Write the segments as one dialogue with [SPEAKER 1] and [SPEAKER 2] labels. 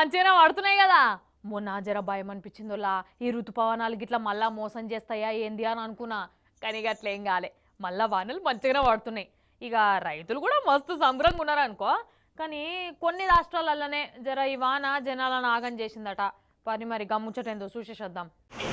[SPEAKER 1] మంచిగానే పడుతున్నాయి కదా మొన్న జర భయం అనిపించిందోలా ఈ ఋతుపవనాలు గిట్లా మళ్ళా మోసం చేస్తాయా ఏంది అని అనుకున్నా కానీ ఇక అట్లేం కాలే మళ్ళా వానలు మంచిగానే పడుతున్నాయి ఇక రైతులు కూడా మస్తు సంబరంగా ఉన్నారు అనుకో కానీ కొన్ని రాష్ట్రాలలోనే జర ఈ వాన జనాలను ఆగం చేసిందట పని మరి గమ్ముచ్చటేందో చూసేసేద్దాం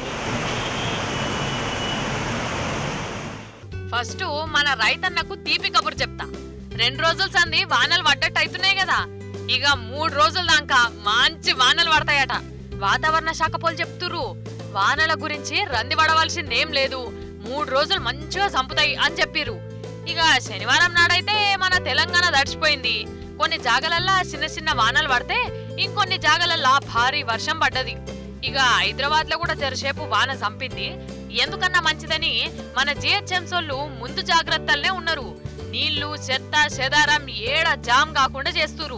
[SPEAKER 1] ఫస్ట్ మన రైతన్నకు తీపి కబురు చెప్తా రెండు రోజుల సంది వానలు పడ్డట్టు అవుతున్నాయి కదా ఇక మూడు రోజుల దాకా మంచి వానలు పడతాయట వాతావరణ శాఖ పోలు చెప్తుర్రు వానల గురించి రంది పడవలసిందేం లేదు మూడు రోజులు మంచిగా సంపుతాయి అని చెప్పిర్రు ఇక శనివారం నాడైతే మన తెలంగాణ దడిచిపోయింది కొన్ని జాగలల్లా చిన్న చిన్న వానలు పడితే ఇంకొన్ని జాగలల్లా భారీ వర్షం పడ్డది ఇక హైదరాబాద్ లో కూడా జరసేపు వాన సంపింది ఎందుకన్నా మంచిదని మన జిహెచ్ఎంసోళ్ళు ముందు జాగ్రత్తలనే ఉన్నారు నీళ్లు చెత్త చెదారం ఏడ జామ్ కాకుండా చేస్తురు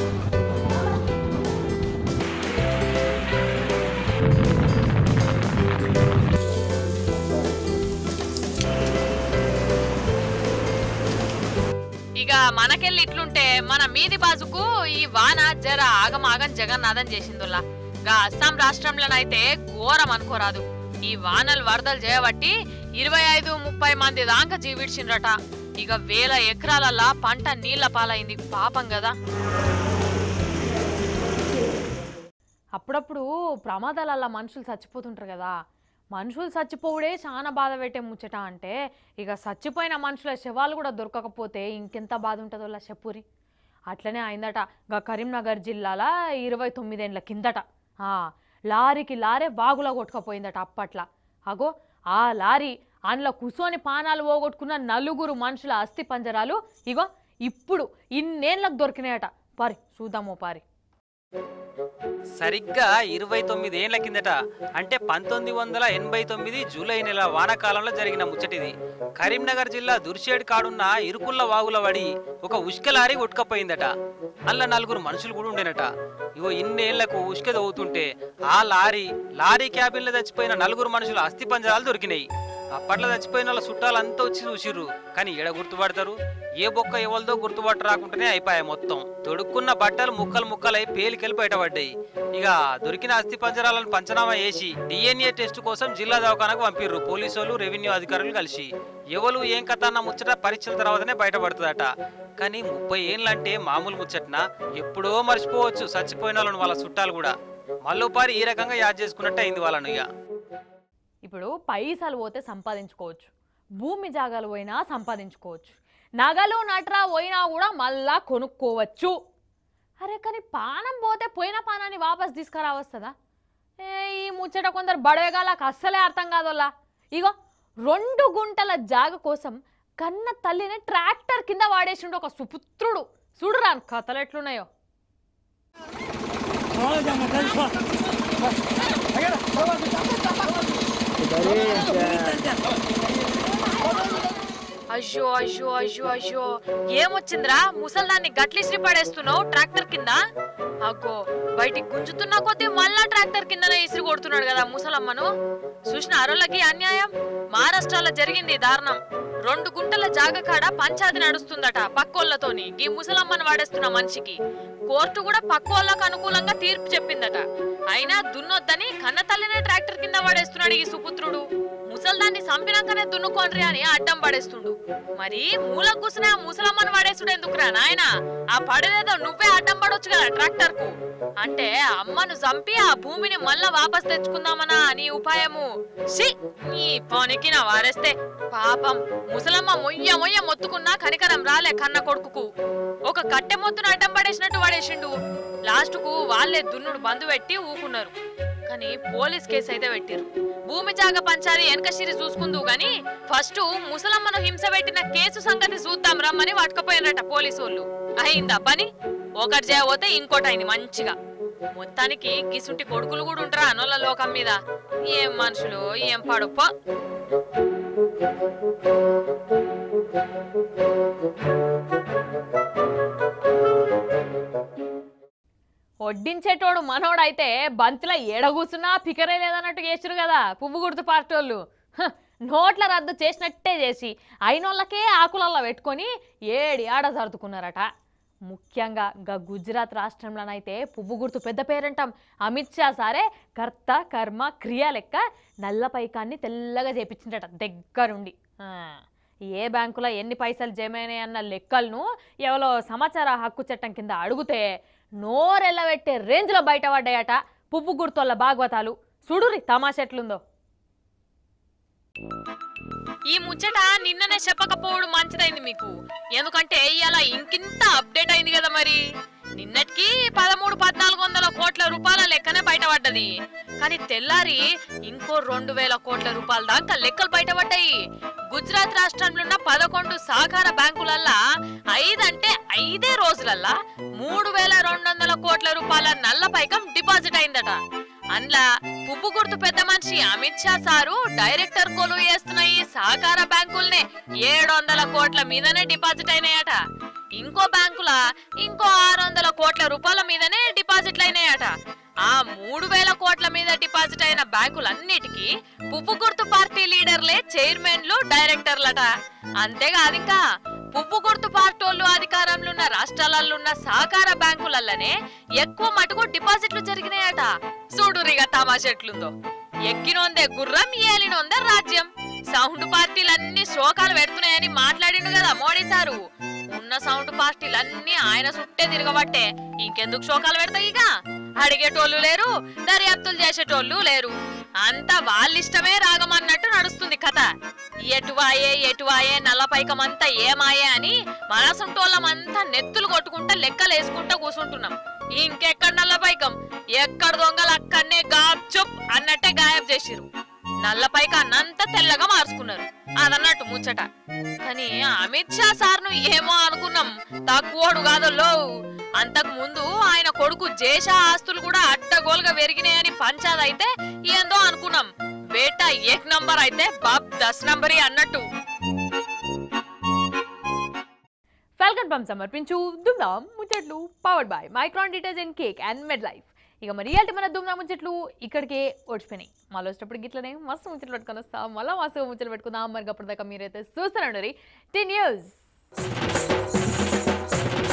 [SPEAKER 1] ఇక మనకెళ్ళి ఇట్లుంటే మన మీది బాజుకు ఈ వాన జర ఆగమాగం జగన్నాథం చేసిందుల్లా గా అస్సాం రాష్ట్రంలోనైతే ఘోరం అనుకోరాదు ఈ వానలు వరదలు చేయబట్టి ఇరవై ఐదు ముప్పై మంది దాకా జీవిడ్చిండ్రట ఇక వేల ఎకరాలల్లా పంట నీళ్ల పాలైంది పాపం కదా అప్పుడప్పుడు ప్రమాదాలల్లా మనుషులు చచ్చిపోతుంటారు కదా మనుషులు చచ్చిపోవుడే చాలా బాధ పెట్టే ముచ్చట అంటే ఇక చచ్చిపోయిన మనుషుల శవాలు కూడా దొరకకపోతే ఇంకెంత బాధ ఉంటుందో లా చెప్పురి అట్లనే అయిందట గా కరీంనగర్ జిల్లాల ఇరవై తొమ్మిదేండ్ల కిందట ఆ, లారీకి లారే వాగులా కొట్టుకపోయిందట అప్పట్లా అగో ఆ లారీ అందులో కూర్చొని పానాలు పోగొట్టుకున్న నలుగురు మనుషుల అస్థి పంజరాలు ఇగో ఇప్పుడు ఇన్నేళ్ళకు దొరికినాయట పారి చూద్దామో పారి
[SPEAKER 2] సరిగ్గా ఇరవై తొమ్మిది ఏండ్ల కిందట అంటే పంతొమ్మిది వందల ఎనభై తొమ్మిది జూలై నెల వానాకాలంలో జరిగిన ముచ్చటిది కరీంనగర్ జిల్లా దుర్షేడ్ కాడున్న ఇరుకుల్ల వాగుల వడి ఒక ఉష్క లారీ కొట్టుకపోయిందట అల్ల నలుగురు మనుషులు కూడా ఉండేనట ఇగో ఇన్నేళ్లకు ఉష్క దవ్వుతుంటే ఆ లారీ లారీ క్యాబిన్లో చచ్చిపోయిన నలుగురు మనుషుల అస్థి పంజరాలు దొరికినాయి అప్పట్లో చచ్చిపోయిన వాళ్ళ చుట్టాలంతా వచ్చి చూసిర్రు కానీ ఎడ గుర్తుపడతారు ఏ బొక్క ఎవరిదో గుర్తుపట్ట రాకుండానే అయిపోయాయి మొత్తం తొడుక్కున్న బట్టలు ముక్కలు ముక్కలై పేలికెళ్ళి బయటపడ్డాయి ఇక దొరికిన అస్థి పంజరాలను పంచనామా చేసి డిఎన్ఏ టెస్ట్ కోసం జిల్లా దవాఖానకు పంపిర్రు పోలీసు వాళ్ళు రెవెన్యూ అధికారులు కలిసి ఎవరు ఏం కథ అన్న ముచ్చట పరీక్షల తర్వాతనే బయటపడుతుందట కానీ ముప్పై ఏళ్ళంటే మామూలు ముచ్చటన ఎప్పుడో మర్చిపోవచ్చు చచ్చిపోయిన వాళ్ళని వాళ్ళ చుట్టాలు కూడా మళ్ళోపారి ఈ రకంగా యాద్ చేసుకున్నట్టు అయింది వాళ్ళను ఇక
[SPEAKER 1] ఇప్పుడు పైసలు పోతే సంపాదించుకోవచ్చు భూమి జాగాలు పోయినా సంపాదించుకోవచ్చు నగలు నట్రా పోయినా కూడా మళ్ళా కొనుక్కోవచ్చు అరే కానీ పానం పోతే పోయిన పానాన్ని వాపస్ తీసుకురావస్తుందా ఏ ఈ ముచ్చట కొందరు బడవేగాలకు అస్సలే అర్థం కాదోలా ఇగో రెండు గుంటల జాగ కోసం కన్న తల్లిని ట్రాక్టర్ కింద వాడేసిండు ఒక సుపుత్రుడు చూడురా కథలు ఎట్లున్నాయో అయ్యో అయ్యో అయ్యో అయ్యో ఏమొచ్చిందిరా ముసల్దాన్ని గట్లిసిరి పడేస్తున్నావు ట్రాక్టర్ కింద అగ్గో బయటికి గుంజుతున్నా కొద్దీ మళ్ళా ట్రాక్టర్ కిందనే ఇసిరి కొడుతున్నాడు కదా ముసలమ్మను చూసిన అరులకి అన్యాయం మహారాష్ట్రలో జరిగింది ఈ దారుణం రెండు గుంటల జాగ కాడ పంచాయతీ నడుస్తుందట పక్కోళ్ళతోని ఈ ముసలమ్మను వాడేస్తున్న మనిషికి కోర్టు కూడా పక్కోళ్ళకు అనుకూలంగా తీర్పు చెప్పిందట అయినా దున్నొద్దని కన్న తల్లినే ట్రాక్టర్ కింద వాడేస్తున్నాడు ఈ సుపుత్రుడు ముసల్దాన్ని చంపినాకనే దున్నుకోండ్రి అని అడ్డం పడేస్తుండు మరి మూల కూసిన ఆ ముసలమ్మను పడేసుడు ఎందుకురా నాయనా ఆ పడేదేదో నువ్వే అడ్డం పడొచ్చు కదా ట్రాక్టర్ కు అంటే అమ్మను చంపి ఆ భూమిని మళ్ళా వాపస్ తెచ్చుకుందామనా నీ ఉపాయము సి నీ పనికి నా వారేస్తే పాపం ముసలమ్మ మొయ్య మొయ్య మొత్తుకున్నా కనికరం రాలే కన్న కొడుకుకు ఒక కట్టె మొత్తును అడ్డం పడేసినట్టు పడేసిండు లాస్ట్ కు వాళ్ళే దున్నుడు బంధు పెట్టి ఊకున్నారు కానీ పోలీస్ కేసు అయితే పెట్టిరు భూమి జాగ పంచాలి వెనకసిరి చూసుకుందు గాని ఫస్ట్ ముసలమ్మను హింస పెట్టిన కేసు సంగతి చూద్దాం రమ్మని పట్టుకపోయినట పోలీసు వాళ్ళు అయిందా పని ఒకటి చేయబోతే ఇంకోటి అయింది మంచిగా మొత్తానికి గిసుంటి కొడుకులు కూడా ఉంటారా అనోళ్ళ లోకం మీద ఏం మనుషులు ఏం పడుప వడ్డించేటోడు మనోడైతే బంతిలో ఏడ కూర్చున్నా పికరే లేదన్నట్టు చేసిరు కదా పువ్వు గుర్తు పార్టోళ్ళు హ, నోట్ల రద్దు చేసినట్టే చేసి అయినోళ్ళకే ఆకులల్లో పెట్టుకొని ఏడి ఆడ సర్దుకున్నారట ముఖ్యంగా గా గుజరాత్ రాష్ట్రంలోనైతే పువ్వు గుర్తు పెద్ద పేరంటాం అమిత్ షా సారే కర్త కర్మ క్రియ లెక్క నల్ల పైకాన్ని తెల్లగా చేపించిండట దగ్గరుండి ఆ, ఏ బ్యాంకులో ఎన్ని పైసలు జమైనాయి అన్న లెక్కలను ఎవరో సమాచార హక్కు చట్టం కింద అడిగితే నోరెళ్ళబెట్టే రేంజ్లో బయటపడ్డాయట పువ్వు గుర్తోళ్ళ భాగవతాలు చూడురి తమాషా ఎట్లుందో ఈ ముచ్చట నిన్ననే చెప్పకపోవడం మంచిదైంది మీకు ఎందుకంటే ఇవాళ ఇంకింత అప్డేట్ అయింది కదా మరి నిన్నటికి పదమూడు పద్నాలుగు వందల కోట్ల రూపాయల లెక్కనే బయటపడ్డది కానీ తెల్లారి ఇంకో రెండు వేల కోట్ల రూపాయల దాకా లెక్కలు బయటపడ్డాయి గుజరాత్ రాష్ట్రంలో ఉన్న పదకొండు సహకార బ్యాంకులల్లా ఐదంటే ఐదే రోజులల్లా మూడు వేల రెండు వందల కోట్ల రూపాయల నల్ల పైకం డిపాజిట్ అయిందట అందులో పువ్వు గుర్తు పెద్ద మనిషి అమిత్ షా సారు డైరెక్టర్ కొలువు చేస్తున్న ఈ సహకార బ్యాంకుల్నే ఏడు వందల కోట్ల మీదనే డిపాజిట్ అయినాయట ఇంకో బ్యాంకుల ఇంకో ఆరు వందల కోట్ల రూపాయల మీదనే డిపాజిట్లు అయినాయట ఆ మూడు వేల కోట్ల మీద డిపాజిట్ అయిన బ్యాంకులన్నిటికీ పువ్వు గుర్తు పార్టీ లీడర్లే చైర్మన్లు డైరెక్టర్లట అంతేకాదు ఇంకా పువ్వు గుర్తు పార్టోళ్ళు అధికారంలో ఉన్న రాష్ట్రాలలో ఉన్న సహకార బ్యాంకులల్లనే ఎక్కువ మటుకు డిపాజిట్లు జరిగినాయట చూడురిగా తమాషా ఎట్లుందో ఎక్కినోందే గుర్రం ఏలినోందే రాజ్యం సౌండ్ పార్టీలన్నీ శోకాలు పెడుతున్నాయని మాట్లాడిండు కదా మోడీ సారు ఉన్న సౌండ్ పార్టీలన్నీ ఆయన చుట్టే తిరగబట్టే ఇంకెందుకు శోకాలు పెడతాయి ఇక అడిగేటోళ్ళు లేరు దర్యాప్తులు చేసేటోళ్ళు లేరు అంతా వాళ్ళిష్టమే రాగమన్నట్టు నడుస్తుంది కథ ఎటువాయే ఎటువాయే నల్లపైకమంతా ఏమాయే అని మనసుంటోళ్ళమంతా నెత్తులు కొట్టుకుంటా లెక్కలు వేసుకుంటా కూర్చుంటున్నాం ఇంకెక్కడ నల్లపైకం ఎక్కడ దొంగలు అక్కడనే గాప్ చుప్ అన్నట్టే గాయబ్ చేసిరు నల్లపైక అన్నంతా తెల్లగా మార్చుకున్నారు అదన్నట్టు ముచ్చట కానీ అమిత్ షా సార్ను ఏమో అనుకున్నాం తక్కువడు కాదల్లో అంతకు ముందు ఆయన కొడుకు జేషా ఆస్తులు కూడా అడ్డగోలుగా పెరిగినాయని పంచాదైతే ఏందో అనుకున్నాం బేటా ఏక్ నంబర్ అయితే బాబ్ దస్ నంబరీ అన్నట్టు ఫాల్కన్ పంప్ సమర్పించు దుమ్దాం ముచ్చట్లు powered by Micron detergent cake and med life ఇక మరి ఇయాల్టి మన దుమ్దాం ముచ్చట్లు ఇక్కడికే ఓడిపోయినాయి మళ్ళీ వచ్చేటప్పుడు గిట్లనే మస్తు ముచ్చట్లు పెట్టుకొని వస్తాం మళ్ళీ మస్తు ముచ్చట్లు పెట్టుకుందాం మరి అప్పటిదాకా మీరైతే చూస్తానండి టెన్ ఇయర్స్